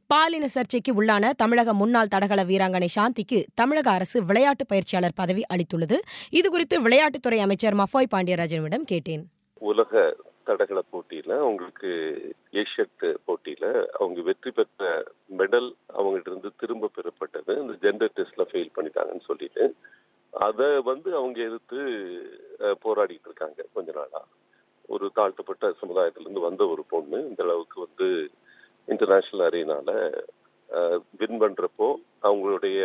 பாலின சர்ச்சைக்கு உள்ளான தமிழக முன்னாள் தடகள வீராங்கனை சாந்திக்கு தமிழக அரசு விளையாட்டு பயிற்சியாளர் பதவி அளித்துள்ளது இதுகுறித்து விளையாட்டுத்துறை அமைச்சர் மஃபாய் பாண்டியராஜனிடம் கேட்டேன் உலக தடகள போட்டியில அவங்களுக்கு ஏஷியட் போட்டியில அவங்க வெற்றி பெற்ற மெடல் அவங்ககிட்ட இருந்து திரும்ப பெறப்பட்டது இந்த ஜெண்டர் டெஸ்ட்ல ஃபெயில் பண்ணிட்டாங்கன்னு சொல்லிட்டு அதை வந்து அவங்க எதிர்த்து அஹ், போராடிட்டு இருக்காங்க கொஞ்ச நாளா ஒரு தாழ்த்தப்பட்ட சமுதாயத்திலிருந்து வந்த ஒரு பொண்ணு இந்த அளவுக்கு வந்து இன்டர்நேஷனல் அரேனால வின் பண்றப்போ அவங்களுடைய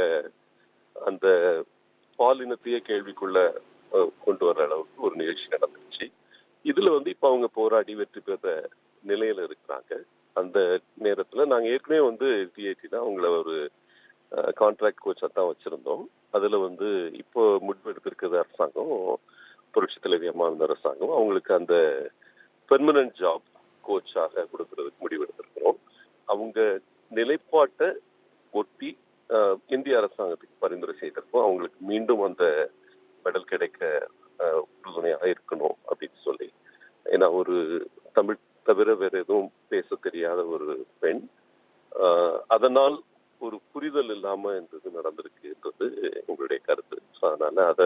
அந்த பாலினத்தையே கேள்விக்குள்ள அஹ், கொண்டு வர அளவுக்கு ஒரு நிகழ்ச்சி நடந்துச்சு இதுல வந்து இப்ப அவங்க போராடி வெற்றி பெற நிலையில இருக்கிறாங்க அந்த நேரத்துல நாங்க ஏற்கனவே வந்து டிஐடில அவங்கள ஒரு கான்ட்ராக்ட் கோச்சா தான் வச்சிருந்தோம் அதுல வந்து இப்போ முடிவெடுத்திருக்கிறது அரசாங்கம் புரட்சி தலைவி அம்மா இருந்த அரசாங்கம் அவங்களுக்கு அந்த பெர்மனன்ட் ஜாப் கோச்சாக கொடுக்கறதுக்கு முடிவெடுத்திருக்கிறோம் அவங்க நிலைப்பாட்டை ஒட்டி அஹ், இந்திய அரசாங்கத்துக்கு பரிந்துரை செய்திருக்கோம் அவங்களுக்கு மீண்டும் அந்த மெடல் கிடைக்க அஹ், உறுதுணையாக இருக்கணும் அப்படின்னு சொல்லி ஏன்னா ஒரு தமிழ் தவிர வேற எதுவும் பேச தெரியாத ஒரு பெண் அஹ், அதனால் ஒரு புரிதல் இல்லாம இந்த இது நடந்திருக்குன்றது எங்களுடைய கருத்து ஸோ அதனால அதை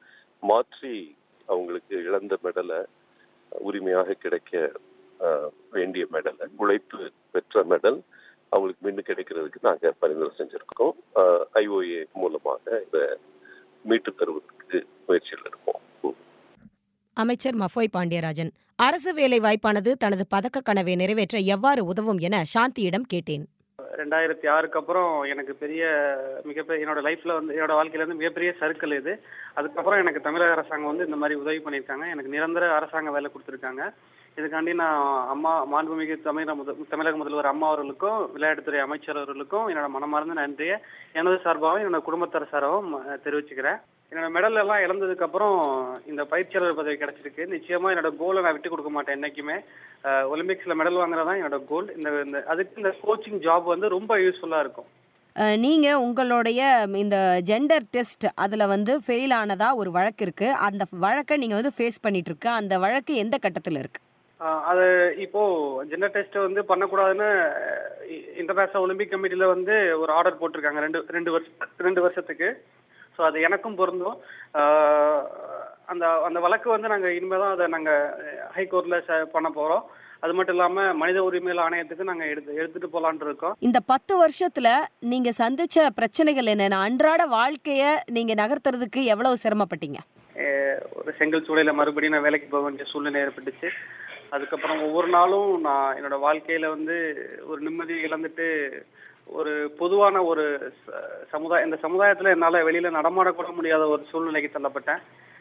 மாற்றி அவங்களுக்கு இழந்த மெடலை உரிமையாக கிடைக்க அஹ், வேண்டிய மெடலை உழைத்து பெற்ற மெடல் அவங்களுக்கு மீண்டும் கிடைக்கிறதுக்கு நாங்க பரிந்துரை செஞ்சிருக்கோம் ஐஓஏ மூலமாக இதை மீட்டு தருவதற்கு முயற்சியில் இருப்போம் ம். அமைச்சர் மஃபாய் பாண்டியராஜன் அரசு வேலை வாய்ப்பானது தனது பதக்க கனவை நிறைவேற்ற எவ்வாறு உதவும் என சாந்தியிடம் கேட்டேன் ரெண்டாயிரத்தி ஆறுக்கு அப்புறம் எனக்கு பெரிய மிகப்பெரிய என்னோட லைஃப்ல வந்து என்னோட வாழ்க்கையில வந்து மிகப்பெரிய சர்க்கிள் இது அதுக்கப்புறம் எனக்கு தமிழக அரசாங்கம் வந்து இந்த மாதிரி உதவி பண்ணியிருக்காங்க எனக்கு நிரந்தர அரசாங்க வேலை கொடுத்துருக்காங்க இதுக்காண்டி நான் அம்மா மாண்புமிகு தமிழக முத தமிழக முதல்வர் அம்மா அவர்களுக்கும் விளையாட்டுத்துறை அமைச்சர் அவர்களுக்கும் என்னோட மனமார்ந்த நன்றியை எனது சார்பாகவும் என்னோட குடும்பத்தார் சார்பாகவும் அஹ், தெரிவிச்சுக்கிறேன் என்னோட மெடல் எல்லாம் இழந்ததுக்கு அப்புறம் இந்த பயிற்சியாளர் பதவி கிடைச்சிருக்கு நிச்சயமா என்னோட கோலை நான் விட்டு கொடுக்க மாட்டேன் என்னைக்குமே அஹ், ஒலிம்பிக்ஸ்ல மெடல் வாங்குறது தான் என்னோட கோல் இந்த இந்த அதுக்கு இந்த கோச்சிங் ஜாப் வந்து ரொம்ப யூஸ்ஃபுல்லா இருக்கும் அஹ், நீங்க உங்களுடைய இந்த ஜெண்டர் டெஸ்ட் அதுல வந்து ஃபெயில் ஆனதா ஒரு வழக்கு இருக்கு அந்த வழக்கை நீங்க வந்து ஃபேஸ் பண்ணிட்டு இருக்கு அந்த வழக்கு எந்த கட்டத்துல இருக்கு அஹ், அது இப்போ ஜெண்டர் டெஸ்ட் வந்து பண்ணக்கூடாதுன்னு இன்டர்நேஷனல் ஒலிம்பிக் கமிட்டில வந்து ஒரு ஆர்டர் போட்டிருக்காங்க ரெண்டு ரெண்டு வருஷம் ரெண்டு வருஷத்துக்கு ஸோ அது எனக்கும் பொருந்தும் அஹ், அந்த அந்த வழக்கு வந்து நாங்கள் இனிமேல் தான் அதை நாங்கள் ஹைகோர்ட்டில் பண்ண போகிறோம் அது மட்டும் இல்லாமல் மனித உரிமைகள் ஆணையத்துக்கு நாங்கள் எடுத்து எடுத்துட்டு போகலான்ட்டு இருக்கோம் இந்த பத்து வருஷத்துல நீங்க சந்திச்ச பிரச்சனைகள் என்னென்ன அன்றாட வாழ்க்கைய நீங்க நகர்த்துறதுக்கு எவ்வளவு சிரமப்பட்டீங்க அஹ் ஒரு செங்கல் சூளையில மறுபடியும் நான் வேலைக்கு போக வேண்டிய சூழ்நிலை ஏற்பட்டுச்சு அதுக்கப்புறம் ஒவ்வொரு நாளும் நான் என்னோட வாழ்க்கையில வந்து ஒரு நிம்மதியை இழந்துட்டு ஒரு பொதுவான ஒரு ச- சமுதாய இந்த சமுதாயத்துல என்னால வெளியில நடமாடக்கூட முடியாத ஒரு சூழ்நிலைக்கு தள்ளப்பட்டேன்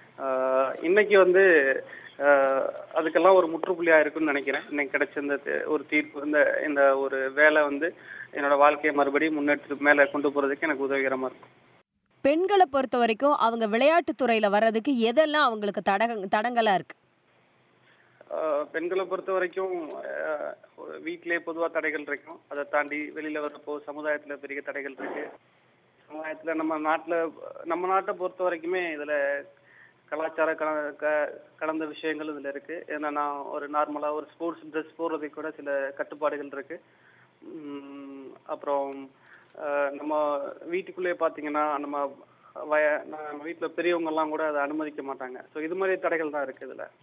அஹ் இன்னைக்கு வந்து அஹ் அதுக்கெல்லாம் ஒரு முற்றுப்புள்ளியா இருக்குன்னு நினைக்கிறேன் இன்னைக்கு கிடைச்ச இந்த தி- ஒரு தீர்ப்பு இந்த இந்த ஒரு வேலை வந்து என்னோட வாழ்க்கையை மறுபடியும் முன்னெடுத்து மேல கொண்டு போறதுக்கு எனக்கு உதவிகரமா இருக்கும் பெண்களை பொறுத்த வரைக்கும் அவங்க விளையாட்டுத் துறையில வர்றதுக்கு எதெல்லாம் அவங்களுக்கு தடங்க தடங்கலா இருக்கு ஆஹ் பெண்களை பொறுத்த வரைக்கும் ஆஹ் ஒரு வீட்டிலே பொதுவா தடைகள் இருக்கும் அதை தாண்டி வெளியில வரப்போ சமுதாயத்துல பெரிய தடைகள் இருக்கு சமுதாயத்துல நம்ம நாட்டுல நம்ம நாட்டை பொறுத்த வரைக்குமே இதுல கலாச்சார கல க- கலந்த விஷயங்கள் இதுல இருக்கு ஏன்னா நான் ஒரு நார்மலா ஒரு ஸ்போர்ட்ஸ் ட்ரெஸ் போடுறதுக்கு கூட சில கட்டுப்பாடுகள் இருக்கு உம் அப்புறம் ஆஹ் நம்ம வீட்டுக்குள்ளேயே பாத்தீங்கன்னா நம்ம வய நம்ம வீட்டுல பெரியவங்க எல்லாம் கூட அதை அனுமதிக்க மாட்டாங்க ஸோ இது மாதிரி தடைகள் தான் இருக்கு இதுல